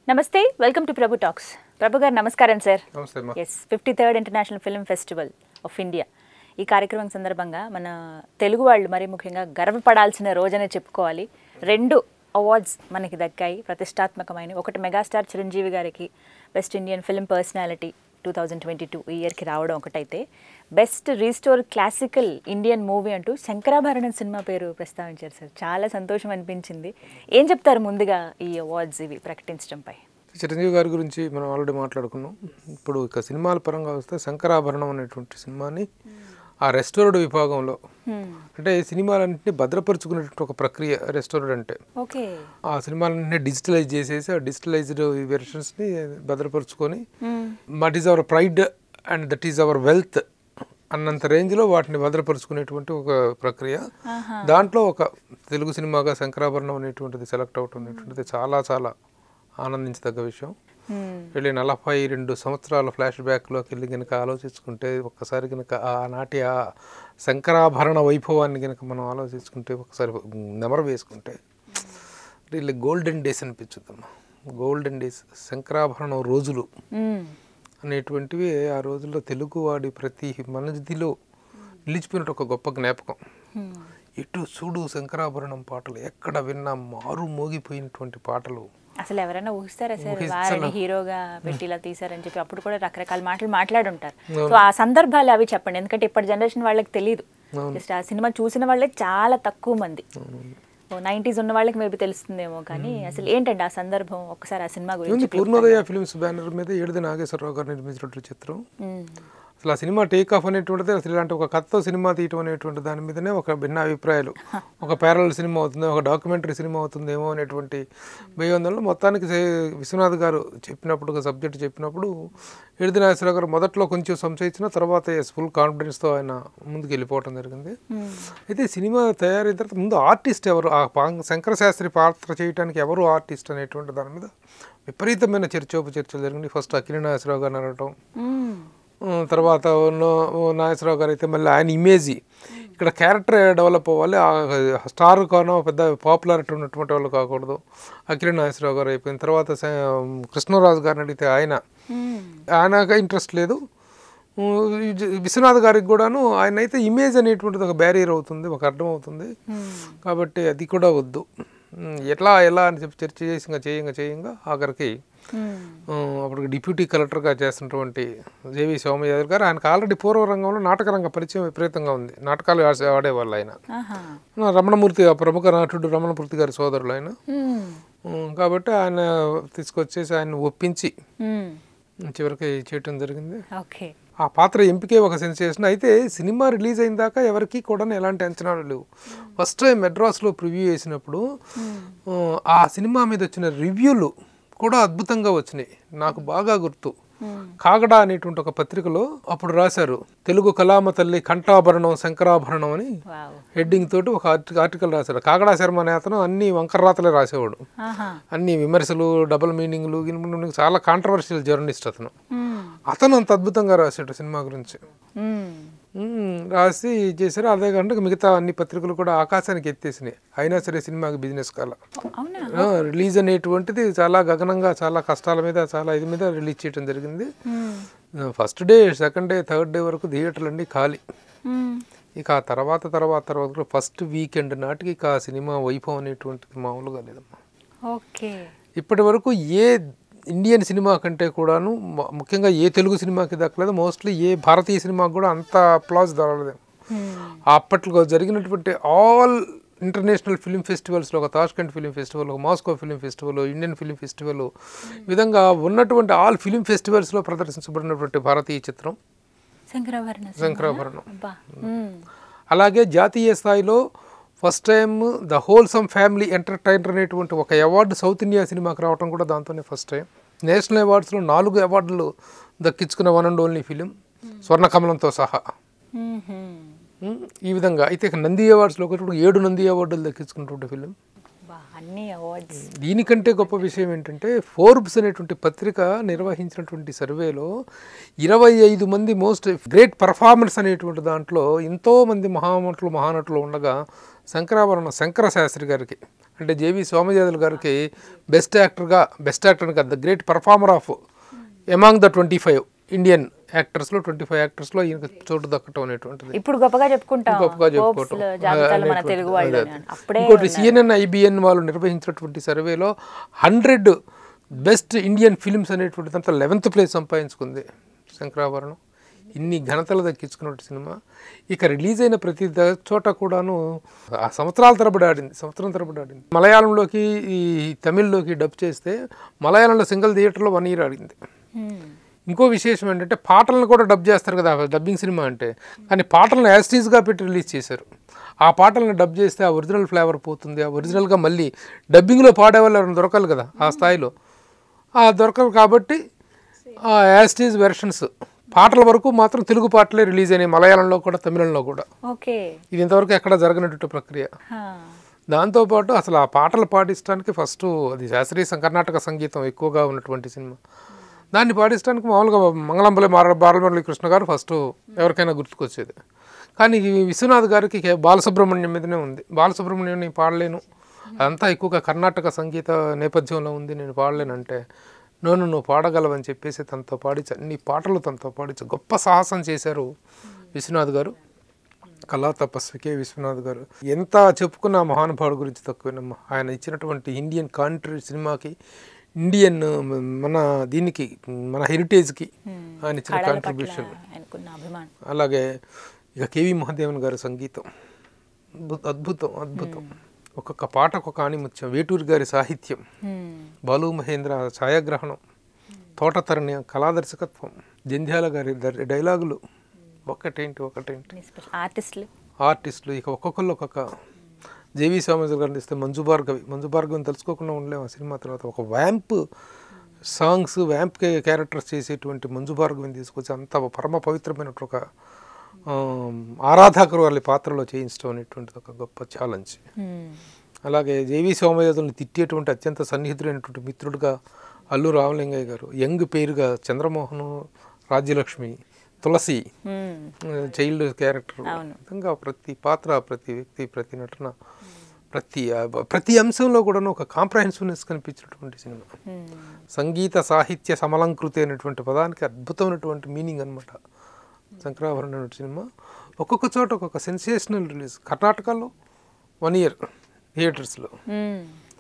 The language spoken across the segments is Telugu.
నమస్తే welcome to Prabhu talks Prabhu గారు నమస్కారం సార్ నమస్తే అమ్మా yes fifty third international film festival of India ఈ కార్యక్రమం సందర్భంగా మన తెలుగు వాళ్ళు మరి ముఖ్యంగా గర్వపడాల్సిన రోజనే చెప్పుకోవాలి రెండు అవార్డ్స్ మనకి దక్కాయి ప్రతిష్టాత్మకమైన ఒకటి మెగాస్టార్ చిరంజీవి గారికి best Indian film personality two thousand twenty two ఈ ఇయర్కి రావడం ఒకటైతే best restore classical Indian movie అంటూ శంకరాభరణం సినిమా పేరు ప్రస్తావించారు సార్ చాలా సంతోషం అనిపించింది ఏం చెప్తారు ముందుగా ఈ అవార్డ్స్ ఇవి ప్రకటించడంపై చిరంజీవి గారి గురించి మనం ఆల్రెడీ మాట్లాడుకున్నాం ఇప్పుడు ఇక సినిమాల పరంగా వస్తే శంకరాభరణం అనేటువంటి సినిమాని ఆ రెస్టోర్డ్ విభాగంలో అంటే ఈ సినిమాలన్నింటినీ భద్రపరుచుకునేటువంటి ఒక ప్రక్రియ రెస్టోర్డ్ అంటే ఓకే ఆ సినిమాలన్నింటినీ డిజిటలైజ్ చేసేసి ఆ డిజిటలైజ్డ్ వెర్షన్స్ని భద్రపరుచుకొని what is our pride and that is our wealth అన్నంత రేంజ్లో వాటిని భద్రపరుచుకునేటువంటి ఒక ప్రక్రియ దాంట్లో ఒక తెలుగు సినిమాగా శంకరాభరణం అనేటువంటిది సెలెక్ట్ అవటం అనేటువంటిది చాలా చాలా ఆనందించదగ్గ విషయం వెళ్ళి నలభై రెండు సంవత్సరాల ఫ్లాష్ బ్యాక్లోకి వెళ్ళి కనుక ఆలోచించుకుంటే ఒక్కసారి కనుక ఆనాటి ఆ శంకరాభరణ వైభవాన్ని కనుక మనం ఆలోచించుకుంటే ఒకసారి నెమరు వేసుకుంటే వీళ్ళు గోల్డెన్ డేస్ అనిపించుద్దమ్మా గోల్డెన్ డేస్ శంకరాభరణం రోజులు అనేటువంటివి ఆ రోజుల్లో తెలుగువాడి ప్రతి మనదిలో నిలిచిపోయినట్టు ఒక గొప్ప జ్ఞాపకం ఇటు చూడు శంకరాభరణం పాటలు ఎక్కడ విన్నా మారు మోగిపోయినటువంటి పాటలు అసలు ఎవరైనా ఊహిస్తారా సార్ వారిని హీరోగా పెట్టి ఇలా తీసారని చెప్పి అప్పుడు కూడా రకరకాల మాటలు మాట్లాడుంటారు సో ఆ సందర్భాలు అవి చెప్పండి ఎందుకంటే ఇప్పటి జనరేషన్ వాళ్ళకి తెలియదు జస్ట్ ఆ సినిమా చూసిన వాళ్ళే చాలా తక్కువ మంది నైంటీస్ ఉన్న వాళ్ళకి మేబీ తెలుస్తుందేమో కానీ అసలు ఏంటండి ఆ సందర్భం ఒకసారి ఆ సినిమా ఉంది గురించి పూర్ణోదయ ఫిల్మ్స్ బ్యానర్ మీద ఏడుది నాగేశ్వరరావు గారు నిర్మించినటువంటి చిత్రం మ్మ్. అసలు ఆ సినిమా టేక్ ఆఫ్ అనేటువంటిది అసలు ఇలాంటి ఒక కథతో సినిమా తీయటం అనేటువంటి దాని మీదనే ఒక భిన్న అభిప్రాయాలు ఒక ప్యారల్ సినిమా అవుతుంది ఒక డాక్యుమెంటరీ సినిమా అవుతుందేమో అనేటువంటి భయోందనలో మొత్తానికి సే- విశ్వనాథ్ గారు చెప్పినప్పుడు ఒక సబ్జెక్ట్ చెప్పినప్పుడు ఎడిది నాగేశ్వరరావు గారు మొదట్లో కొంచెం సంశయించిన తర్వాత ఫుల్ కాన్ఫిడెన్స్తో ఆయన ముందుకు వెళ్ళిపోవటం జరిగింది అయితే సినిమా తయారైన తర్వాత ముందు ఆర్టిస్ట్ ఎవరు ఆ పాంగ్ శంకర శాస్త్రి పాత్ర చేయడానికి ఎవరు ఆర్టిస్ట్ అనేటువంటి దాని మీద విపరీతమైన చర్చోప చర్చలు జరిగింది ఫస్ట్ అఖిల నాగేశ్వరరావు గారు అనడం మ్మ్. ఉమ్, తర్వాత ఉన్న- ఓ నాగేశ్వరరావు గారు అయితే మళ్ళీ ఆయన ఇమేజ్ ఇక్కడ క్యారెక్టర్ డెవలప్ అవ్వాలి ఆ స్టార్ కానో పెద్ద పాపులారిటీ ఉన్నటువంటి వాళ్ళు కాకూడదు అఖిల నాగేశ్వరరావు గారు అయిపోయిన తర్వాత స- కృష్ణరాజు గారిని అడిగితే ఆయన మ్మ్. ఆయనకు ఇంట్రెస్ట్ లేదు ఉమ్, విజ- విశ్వనాథ్ గారికి కూడాను ఆయన అయితే ఇమేజ్ అనేటువంటిది ఒక బ్యారియర్ అవుతుంది ఒక అర్థం అవుతుంది కాబట్టి అది కూడా వద్దు ఉమ్, ఎట్లా ఎలా అని చెప్పి చర్చ చేసి ఇంకా చేయంగా చేయంగా ఆఖరికి మ్మ్. ఆ, అప్పుడు డిప్యూటీ కలెక్టర్గా చేస్తున్నటువంటి జేవి సోమయాదవ్ గారు ఆయనకు ఆల్రెడీ పూర్వ రంగంలో నాటక రంగ పరిచయం విపరీతంగా ఉంది నాటకాలు ఆడే- ఆడేవాళ్ళు ఆయన ఆహా. ఆ, రమణమూర్తి ఆ ప్రముఖ నటుడు రమణమూర్తి గారి సోదరులు ఆయన మ్మ్. ఉమ్, కాబట్టి ఆయన తీసుకొచ్చేసి ఆయన ఒప్పించి మ్మ్. చివరికి చేయటం జరిగింది ఓకే ఆ పాత్ర ఎంపికే ఒక సెన్సేషన్ అయితే సినిమా రిలీజ్ అయిన దాకా ఎవరికి కూడా ఎలాంటి అంచనాలు లేవు ఫస్ట్ టైం మెడ్రాస్లో ప్రివ్యూ చేసినప్పుడు ఆ, ఆ సినిమా మీద వచ్చిన రివ్యూలు కూడా అద్భుతంగా వచ్చినాయి నాకు బాగా గుర్తు కాగడా అనేటువంటి ఒక పత్రికలో అప్పుడు రాశారు తెలుగు కళామ తల్లి కంఠాభరణం శంకరాభరణం అని వావ్ హెడ్డింగ్ తోటి ఒక ఆర్టి- ఆర్టికల్ రాశారు కాగడా శర్మ అనే అతను అన్ని వంకర్రాతలే రాసేవాడు ఆహా అన్ని విమర్శలు డబుల్ మీనింగ్లు గిన్నింగ్లు, చాలా కాంట్రవర్షియల్ జర్నలిస్ట్ అతను మ్మ్. అతను అంత అద్భుతంగా రాశాడు సినిమా గురించి మ్మ్. మ్మ్. రాసి చేశారు అదే కాకుండా మిగతా అన్ని పత్రికలు కూడా ఆకాశానికి ఎత్తేసినాయి అయినా సరే సినిమాకి బిజినెస్ కాల అవునా రిలీజ్ అనేటువంటిది చాలా గగనంగా చాలా కష్టాల మీద చాలా ఇది మీద రిలీజ్ చేయడం జరిగింది మ్మ్. First day second day third day వరకు థియేటర్లు అన్నీ ఖాళీ మ్మ్. ఇక ఆ తర్వాత తర్వాత తర్వాత ఫస్ట్ వీకెండ్ నాటికి ఇక ఆ సినిమా వైభవం అనేటువంటిది మామూలుగా లేదమ్మా ఓకే ఇప్పటి వరకు ఏ ఇండియన్ సినిమా కంటే కూడాను మ- ముఖ్యంగా ఏ తెలుగు సినిమాకి దక్కలేదు మోస్ట్లీ ఏ భారతీయ సినిమాకి కూడా అంత అప్లాజ్ దొరకలేదు మ్మ్. అప్పట్లో జరిగినటువంటి ఆల్ ఇంటర్నేషనల్ ఫిలిం ఫెస్టివల్స్లో ఒక తాష్కెంట్ ఫిలిం ఫెస్టివల్ ఒక Moscow film festival Indian film festival ఈ విధంగా ఉన్నటువంటి ఆల్ ఫిలిం ఫెస్టివల్స్లో ప్రదర్శించబడినటువంటి భారతీయ చిత్రం శంకరాభరణ సినిమా? శంకరాభరణం అబ్బా మ్మ్. అలాగే జాతీయ స్థాయిలో first time the wholesome family entertainer అనేటువంటి ఒక అవార్డు సౌత్ ఇండియా సినిమాకి రావడం కూడా దాంతోనే ఫస్ట్ టైం నేషనల్ అవార్డ్స్లో నాలుగు అవార్డులు దక్కించుకున్న వన్ అండ్ ఓన్లీ ఫిలిం స్వర్ణకమలంతో సహా మ్మ్. ఉమ్, ఈ విధంగా అయితే ఇక నంది అవార్డ్స్లో ఒకటి ఏడు నంది అవార్డులు దక్కించుకున్నటువంటి ఫిలిం బా అన్ని అవార్డ్స్ దీనికంటే గొప్ప విషయం ఏంటంటే ఫోర్బ్స్ అనేటువంటి పత్రిక నిర్వహించినటువంటి సర్వేలో ఇరవై ఐదు మంది మోస్ట్ గ్రేట్ పర్ఫార్మెన్స్ అనేటువంటి దాంట్లో ఎంతో మంది మహామటులు మహానటులు ఉండగా శంకరాభరణ శంకర శాస్త్రి గారికి అంటే జేవి సోమయాజులు గారికి బెస్ట్ యాక్టర్గా బెస్ట్ యాక్టర్ కాదు the great performer of among the twenty five Indian యాక్టర్స్లో ట్వంటీ ఫైవ్ యాక్టర్స్లో ఈయనకు చోటు దక్కటం అనేటువంటిది ఇప్పుడు గొప్పగా చెప్పుకుంటాం గొప్పగా Forbes చెప్పుకోవటం లో జాబితాలో మన అనేటువంటి- తెలుగు వాళ్ళు అదే, అదే. అప్పుడే ఇంకోటి సిఎన్ఎన్ ఐబిఎన్ వాళ్ళు నిర్వహించినటువంటి సర్వేలో హండ్రెడ్ బెస్ట్ ఇండియన్ ఫిల్మ్స్ అనేటువంటి దాంట్లో లెవెన్త్ ప్లేస్ సంపాదించుకుంది శంకరాభరణం ఇన్ని ఘనతలు దక్కించుకున్న సినిమా ఇక రిలీజ్ అయిన ప్రతి ద- చోట కూడాను ఆ సంవత్సరాల తరబడి ఆడింది సంవత్సరం తరబడి ఆడింది మలయాళంలోకి ఈ తమిళ్లోకి డబ్ చేస్తే మలయాళంలో సింగిల్ థియేటర్లో వన్ ఇయర్ ఆడింది Hmm. ఇంకో విశేషం ఏంటంటే పాటలను కూడా డబ్ చేస్తారు కదా డబ్బింగ్ సినిమా అంటే కానీ పాటలను యాస్టీస్గా పెట్టి రిలీజ్ చేశారు ఆ పాటలను డబ్ చేస్తే ఆ ఒరిజినల్ ఫ్లేవర్ పోతుంది ఆ ఒరిజినల్గా మళ్ళీ డబ్బింగ్లో పాడేవాళ్ళు ఎవరైనా దొరకాలి కదా ఆ స్థాయిలో ఆ దొరకరు కాబట్టి ఆ యాస్టీస్ వెర్షన్స్ పాటల వరకు మాత్రం తెలుగు పాటలే రిలీజ్ అయినాయి మలయాళంలో కూడా తమిళంలో కూడా ఓకే ఇది ఇంతవరకు ఎక్కడ జరగనటువంటి ప్రక్రియ దాంతోపాటు అసలు ఆ పాటలు పాటించడానికి ఫస్ట్ అది శాస్త్రీయ సం- కర్ణాటక సంగీతం ఎక్కువగా ఉన్నటువంటి సినిమా దాన్ని పాటించడానికి మామూలుగా మంగళంపల్లి మార బాలమురళి కృష్ణ గారు ఫస్ట్ ఎవరికైనా గుర్తుకొచ్చేది కానీ ఈ విశ్వనాథ్ గారికి కే- బాలసుబ్రహ్మణ్యం మీదనే ఉంది బాలసుబ్రహ్మణ్యం నేను పాడలేను అదంతా ఎక్కువగా కర్ణాటక సంగీత నేపథ్యంలో ఉంది నేను పాడలేనంటే నన్ను నువ్వు పాడగలవని చెప్పేసి తనతో పాడించి అన్ని పాటలు తనతో పాడించి గొప్ప సాహసం చేశారు విశ్వనాథ్ గారు కళా తపస్వి కె విశ్వనాథ్ గారు ఎంత చెప్పుకున్న ఆ మహానుభావుడు గురించి తక్కువేనమ్మా ఆయన ఇచ్చినటువంటి ఇండియన్ కాంట్రీ సినిమాకి ఇండియన్ మన దీనికి మన హెరిటేజ్కి ఆయన ఇచ్చిన కళల పట్ల కాంట్రిబ్యూషన్ ఆయనకున్న అభిమానం అలాగే ఇక కేవి మహాదేవన్ గారి సంగీతం అద్భుత- అద్భుతం అద్భుతం ఒక్కొక్క పాట ఒక్కొక్క ఆణిముత్యం వేటూరి గారి సాహిత్యం Hmm. బాలు మహేంద్ర ఛాయాగ్రహణం తోటతరణి కళాదర్శకత్వం జంధ్యాల గారి దర్- డైలాగులు ఒకటేంటి ఒకటేంటి ఆర్టిస్టులు ఆర్టిస్టులు ఇక ఒక్కొక్కళ్ళు ఒక్కొక్క జేవి స్వామి గారిని ఇస్తే మంజు భార్గవి మంజు భార్గవిని తెలుసుకోకుండా ఉండలేము ఆ సినిమా తర్వాత ఒక వ్యాంప్ సాంగ్స్ వ్యాంప్ క్యారెక్టర్స్ చేసేటువంటి మంజు భార్గవిని తీసుకొచ్చి అంత పరమ పవిత్రమైనటువంటి ఒక ఆమ్, ఆరాధకురు వాళ్ళ పాత్రలో చేయించడం అనేటువంటిది ఒక గొప్ప ఛాలెంజ్ Hmm. అలాగే జేవి సోమయాజుల్ని తిట్టేటువంటి అత్యంత సన్నిహితుడైనటువంటి మిత్రుడుగా అల్లు రామలింగయ్య గారు యంగ్ పేరుగా Chandramohan Rajyalakshmi Tulasi Hmm. Child character అవును. విధంగా ప్రతి పాత్ర ప్రతి వ్యక్తి ప్రతి నటన ప్రతి ఆ, ప్రతి అంశంలో కూడా ఒక కాంప్రహెన్సివ్నెస్ కనిపించినటువంటి సినిమా Hmm. సంగీత సాహిత్య సమలంకృతి అనేటువంటి పదానికి అద్భుతమైనటువంటి మీనింగ్ అనమాట శంకరాభరణం అనే సినిమా ఒక్కొక్క చోట ఒక్కొక్క సెన్సేషనల్ రిలీజ్ కర్ణాటకలో వన్ ఇయర్ థియేటర్స్లో Hmm.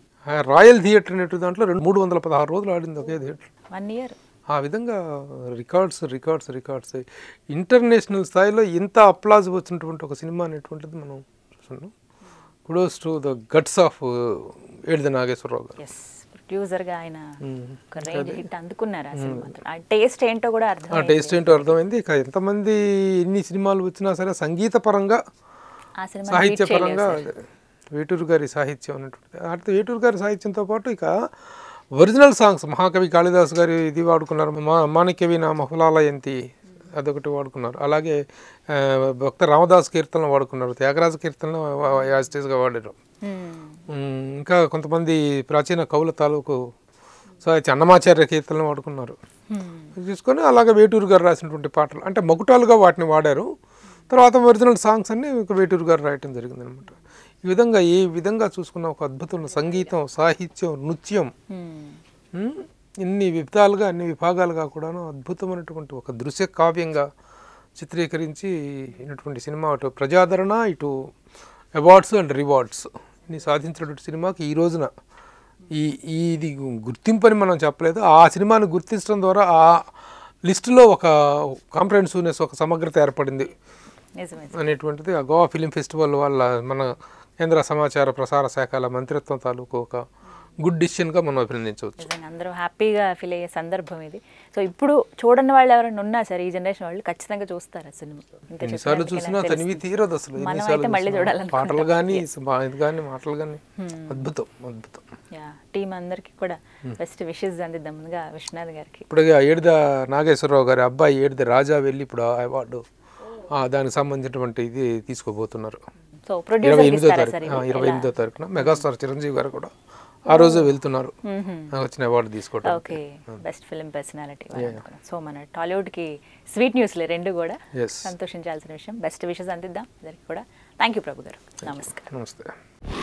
రాయల్ థియేటర్ అనేటువంటి దాంట్లో రెండు మూడు వందల పదహారు రోజులు ఆడింది ఒకే థియేటర్ వన్ ఇయర్ ఆ విధంగా రికార్డ్స్ రికార్డ్స్ రికార్డ్స్ ఇంటర్నేషనల్ స్థాయిలో ఇంత అప్లాజ్ వచ్చినటువంటి ఒక సినిమా అనేటువంటిది మనం చూస్తున్నాం kudos to the guts of Edida Nageswara Rao గారు ఎస్ ప్రొడ్యూసర్గా ఆయన మ్మ్. ఒక రేంజ్ హిట్ అందుకున్నారు ఆ సినిమాతో ఆ టేస్ట్ ఏంటో కూడా ఆ అర్థం టేస్ట్ ఏంటో అర్థమైంది ఇక ఎంతమంది ఎన్ని సినిమాలు వచ్చినా సరే సంగీత పరంగా ఆ సినిమా సాహిత్య పరంగా వేటూరు గారి సాహిత్యం అనేటువంటిది అంటే వేటూరు గారి సాహిత్యంతో పాటు ఇక ఒరిజినల్ సాంగ్స్ మహాకవి కాళిదాస్ గారి ఇది వాడుకున్నారు మా మాణిక్యవి నా మహులాలయంతి అదొకటి వాడుకున్నారు అలాగే ఆ, భక్త రామదాస్ కీర్తనలు వాడుకున్నారు త్యాగరాజ కీర్తనలు యాజిటేజ్గా వాడారు ఉమ్, ఇంకా కొంతమంది ప్రాచీన కవుల తాలూకు సాహిత్య అన్నమాచార్య కీర్తనలు వాడుకున్నారు తీసుకొని అలాగే వేటూరు గారు రాసినటువంటి పాటలు అంటే మగుటాలుగా వాటిని వాడారు తర్వాత ఒరిజినల్ సాంగ్స్ అన్ని ఇక వేటూరు గారు రాయటం జరిగింది అనమాట ఈ విధంగా ఏ విధంగా చూసుకున్న ఒక అద్భుతమైన సంగీతం సాహిత్యం నృత్యం ఉమ్, ఇన్ని విధాలుగా అన్ని విభాగాలుగా కూడాను అద్భుతమైనటువంటి ఒక దృశ్య కావ్యంగా చిత్రీకరించి ఇటువంటి సినిమా అటు ప్రజాదరణ ఇటు అవార్డ్స్ అండ్ రివార్డ్స్ ఇన్ని సాధించినటువంటి సినిమాకి ఈ రోజున ఈ ఈ ఇది గుర్తింపు అని మనం చెప్పలేదు ఆ సినిమాని గుర్తించడం ద్వారా ఆ లిస్టులో ఒక కాంప్రహెన్సివ్నెస్ ఒక సమగ్రత ఏర్పడింది నిజమే అనేటువంటిది ఆ గోవా ఫిలిం ఫెస్టివల్ వాళ్ళ మన కేంద్ర సమాచార ప్రసార శాఖల మంత్రిత్వం తాలూకు ఒక గుడ్ డిసిషన్గా మనం అభినందించవచ్చు నిజంగా అందరూ హ్యాపీగా ఫీల్ అయ్యే సందర్భం ఇది సో ఇప్పుడు చూడని వాళ్ళు ఎవరైనా ఉన్నా సరే ఈ జనరేషన్ వాళ్ళు ఖచ్చితంగా చూస్తారు ఆ సినిమా ఇంకా ఎన్నిసార్లు చెప్పినందుకే చూసినా నాకు తనివి తెలుస్తుంది. తీరదు అసలు మనం ఎన్నిసార్లు అయితే మళ్ళీ చూసినా. చూడాలనుకుంటాం. పాటలు కానీ ఇది కానీ మాటలు కానీ అద్భుతం అద్భుతం యా టీం అందరికీ కూడా బెస్ట్ విషెస్ అందిద్దాం ముందుగా విశ్వనాథ్ గారికి ఇప్పుడు ఆ ఏడిద నాగేశ్వరరావు గారి అబ్బాయి ఏడిద రాజా వెళ్ళి ఇప్పుడు ఆ అవార్డు ఆ దానికి సంబంధించినటువంటి ఇది తీసుకోబోతున్నారు సో ఇరవై ప్రొడ్యూసర్ ఎనిమిదో ఇస్తారా తారీఖు సార్ ఆ, ఇది? ఇరవై ఎలా? ఎనిమిదో తారీఖున మెగాస్టార్ చిరంజీవి గారు కూడా ఆ రోజే వెళ్తున్నారు ఆ, వచ్చిన అవార్డు తీసుకోవడం okay best film personality so మన టాలీవుడ్కి స్వీట్ న్యూస్లే రెండు కూడా Yes. సంతోషించాల్సిన విషయం బెస్ట్ విషెస్ అందిద్దాం అందరికి కూడా థ్యాంక్ యూ ప్రభు గారు నమస్కారం నమస్తే